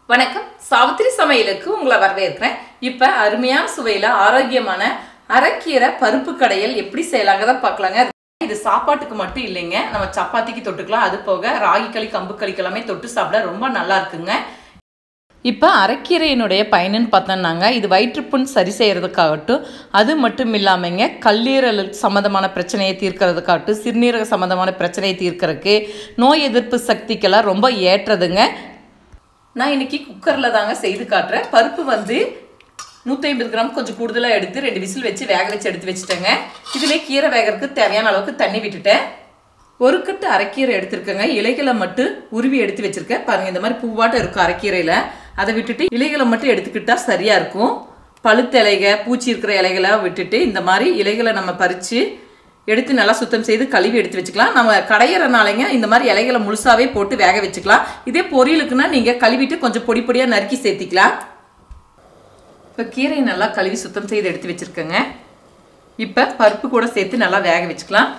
வணக்கம் சாவித்திரி சமையலுக்கு உங்களை வரவேற்கிறேன் இப்போ அருமையான சுவையில் ஆரோக்கியமான அரைக்கீரை பருப்பு கடையல் எப்படி செய்யலாங்கிறத பார்க்கலாங்க இது சாப்பாட்டுக்கு மட்டும் இல்லைங்க நம்ம சப்பாத்திக்கு தொட்டுக்கலாம் அது போக ராகி களி கம்பு களிக்கு எல்லாமே தொட்டு சாப்பிட ரொம்ப நல்லா இருக்குங்க இப்போ அரைக்கீரையினுடைய பயனுன்னு பார்த்தோன்னாங்க இது வயிற்றுப்புண் சரி செய்கிறதுக்காகட்டும் அது மட்டும் இல்லாமங்க கல்லீரல் சம்மந்தமான பிரச்சனையை தீர்க்கறதுக்காகட்டும் சிறுநீரக சம்மந்தமான பிரச்சனையை தீர்க்கறதுக்கு நோய் எதிர்ப்பு சக்திக்கெல்லாம் ரொம்ப ஏற்றதுங்க நான் இன்னைக்கு குக்கரில் தாங்க செய்து காட்டுறேன் பருப்பு வந்து நூற்றி ஐம்பது கிராம் கொஞ்சம் கூடுதலாக எடுத்து ரெண்டு விசில் வச்சு வேக வச்சு எடுத்து வச்சுட்டேங்க இதிலே கீரை வேகிறதுக்கு தேவையான அளவுக்கு தண்ணி விட்டுட்டேன் ஒரு கட்டு அரைக்கீரை எடுத்திருக்கேங்க இலைகளை மட்டும் உருவி எடுத்து வச்சிருக்கேன் பாருங்க இந்த மாதிரி பூவாட்டம் இருக்கும் அரைக்கீரையில் அதை விட்டுட்டு இலைகளை மட்டும் எடுத்துக்கிட்டா சரியா இருக்கும் பழுத்த இலைக பூச்சி இருக்கிற இலைகளை விட்டுட்டு இந்த மாதிரி இலைகளை நம்ம பறித்து எடுத்து நல்லா சுத்தம் செய்து கழுவி எடுத்து வச்சுக்கலாம் நம்ம கடையிறனாலங்க இந்த மாதிரி இலைகளை முழுசாவே போட்டு வேக வச்சுக்கலாம் இதே பொரியலுக்குன்னா நீங்கள் கழுவிட்டு கொஞ்சம் பொடி பொடியாக நறுக்கி சேர்த்திக்கலாம் இப்போ கீரையை நல்லா கழுவி சுத்தம் செய்து எடுத்து வச்சுருக்கேங்க இப்போ பருப்பு கூட சேர்த்து நல்லா வேக வச்சுக்கலாம்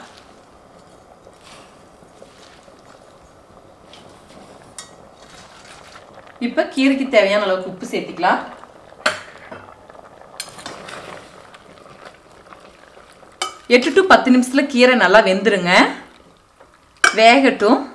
இப்போ கீரைக்கு தேவையான அளவுக்கு உப்பு சேர்த்திக்கலாம் எட்டு டு பத்து நிமிஷத்தில் கீரை நல்லா வெந்துருங்க வேகட்டும்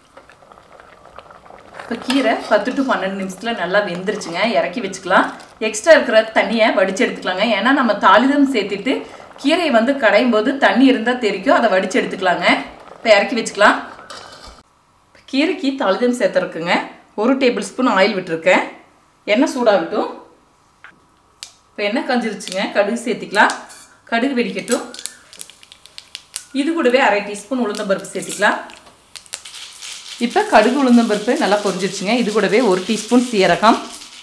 இப்போ கீரை பத்து டு பன்னெண்டு நிமிஷத்தில் நல்லா வெந்துருச்சுங்க இறக்கி வச்சுக்கலாம் எக்ஸ்ட்ரா இருக்கிற தண்ணியை வடித்து எடுத்துக்கலாங்க ஏன்னா நம்ம தாளிதம் சேர்த்துட்டு கீரையை வந்து கடையும் போது தண்ணி இருந்தால் தெரிக்கும் அதை வடித்து எடுத்துக்கலாங்க இப்போ இறக்கி வச்சுக்கலாம் கீரைக்கு தாளிதம் சேர்த்துருக்குங்க ஒரு டேபிள் ஸ்பூன் ஆயில் விட்டுருக்கேன் எண்ணெய் சூடாகட்டும் இப்போ எண்ணெய் கஞ்சிருச்சுங்க கடுகு சேர்த்திக்கலாம் கடுகு வெடிக்கட்டும் இது கூடவே அரை டீஸ்பூன் உளுந்தம்பருப்பு சேர்த்திக்கலாம் இப்போ கடுகு உளுந்தம்பருப்பு நல்லா பொரிஞ்சிருச்சுங்க இது கூடவே ஒரு டீஸ்பூன் சீரகம்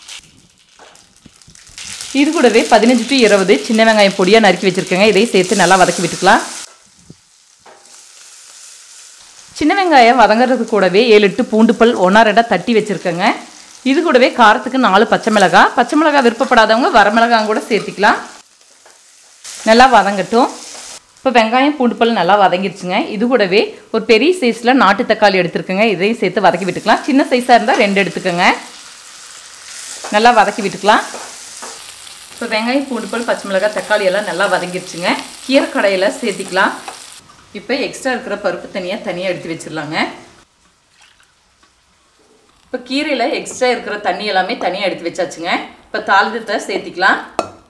இது கூடவே பதினஞ்சு டு இருபது சின்ன வெங்காயம் பொடியாக நறுக்கி வச்சுருக்கேங்க இதையும் சேர்த்து நல்லா வதக்கி விட்டுக்கலாம் சின்ன வெங்காயம் வதங்குறது கூடவே ஏழு எட்டு பூண்டு பல் ஒன்றா ரெண்டாக தட்டி வச்சுருக்கேங்க இது கூடவே காரத்துக்கு நாலு பச்சை மிளகாய் பச்சை மிளகாய் விருப்பப்படாதவங்க வரமிளகாய் கூட சேர்த்திக்கலாம் நல்லா வதங்கட்டும் இப்போ வெங்காயம் பூண்டு பல் நல்லா வதங்கிடுச்சுங்க இது கூடவே ஒரு பெரிய சைஸில் நாட்டு தக்காளி எடுத்துருக்கேங்க இதையும் சேர்த்து வதக்கி விட்டுக்கலாம் சின்ன சைஸாக இருந்தால் ரெண்டு எடுத்துக்கோங்க நல்லா வதக்கி விட்டுக்கலாம் இப்போ வெங்காயம் பூண்டு பல் பச்சை மிளகாய் தக்காளி எல்லாம் நல்லா வதங்கிடுச்சுங்க கீரை கடையில் சேர்த்திக்கலாம் இப்போ எக்ஸ்ட்ரா இருக்கிற பருப்பு தனியாக தனியாக எடுத்து வச்சிடலாங்க இப்போ கீரையில் எக்ஸ்ட்ரா இருக்கிற தண்ணி எல்லாமே தனியாக எடுத்து வச்சாச்சுங்க இப்போ தாளிதத்தை சேர்த்திக்கலாம்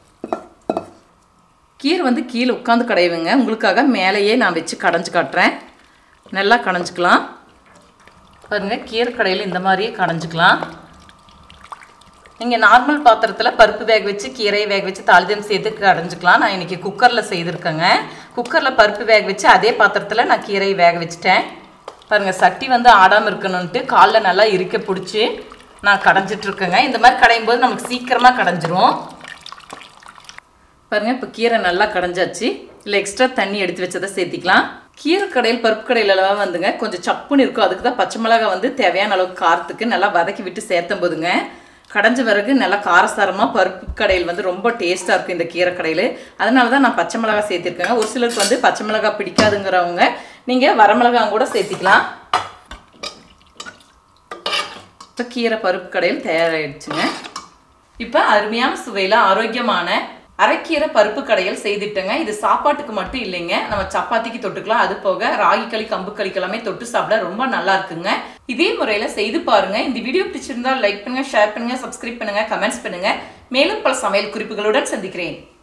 கீரை வந்து கீழே உட்காந்து கடையுங்க உங்களுக்காக மேலேயே நான் வச்சு கடைஞ்சி காட்டுறேன் நல்லா கடைஞ்சிக்கலாம் பாருங்கள் கீரை கடையில் இந்த மாதிரியே கடைஞ்சிக்கலாம் நீங்கள் நார்மல் பாத்திரத்தில் பருப்பு வேக வச்சு கீரையை வேக வச்சு தாளிதம் சேர்த்து கடைஞ்சிக்கலாம் நான் இன்றைக்கி குக்கரில் செய்திருக்கேங்க குக்கரில் பருப்பு வேக வச்சு அதே பாத்திரத்தில் நான் கீரையை வேக வச்சுட்டேன் பாருங்கள் சட்டி வந்து ஆடாமல் இருக்கணுன்ட்டு காலில் நல்லா இருக்க பிடிச்சி நான் கடைஞ்சிட்ருக்கேங்க இந்த மாதிரி கடையும் போது நமக்கு சீக்கிரமாக கடைஞ்சிரும் பாருங்கள் இப்போ கீரை நல்லா கடைஞ்சாச்சு இல்லை எக்ஸ்ட்ரா தண்ணி எடுத்து வச்சதை சேர்த்திக்கலாம் கீரை கடையில் பருப்பு கடையிலலாம் வந்துங்க கொஞ்சம் சப்புன்னு இருக்கும் அதுக்கு தான் பச்சை மிளகாய் வந்து தேவையான அளவுக்கு காரத்துக்கு நல்லா வதக்கி விட்டு சேர்த்தும் போதுங்க கடைஞ்ச பிறகு நல்லா காரசாரமாக பருப்பு கடையில் வந்து ரொம்ப டேஸ்ட்டாக இருக்கும் இந்த கீரை கடையில் அதனால தான் நான் பச்சை மிளகாய் சேர்த்திருக்கேங்க ஒரு சிலருக்கு வந்து பச்சை மிளகாய் பிடிக்காதுங்கிறவங்க நீங்கள் வரமிளகாய் கூட சேர்த்திக்கலாம் இப்போ கீரை பருப்பு கடையில் தயாராகிடுச்சுங்க இப்போ அருமையான சுவையில் ஆரோக்கியமான அரைக்கீரை பருப்பு கடையில் செய்துட்டேங்க இது சாப்பாட்டுக்கு மட்டும் இல்லைங்க நம்ம சப்பாத்திக்கு தொட்டுக்கலாம் அது போக ராகி களி கம்பு களிக்கு எல்லாமே தொட்டு சாப்பிட ரொம்ப நல்லா இருக்குங்க இதே முறையில் செய்து பாருங்க இந்த வீடியோ பிடிச்சிருந்தா லைக் பண்ணுங்க ஷேர் பண்ணுங்க சப்ஸ்கிரைப் பண்ணுங்க கமெண்ட்ஸ் பண்ணுங்க மேலும் பல சமையல் குறிப்புகளுடன் சந்திக்கிறேன்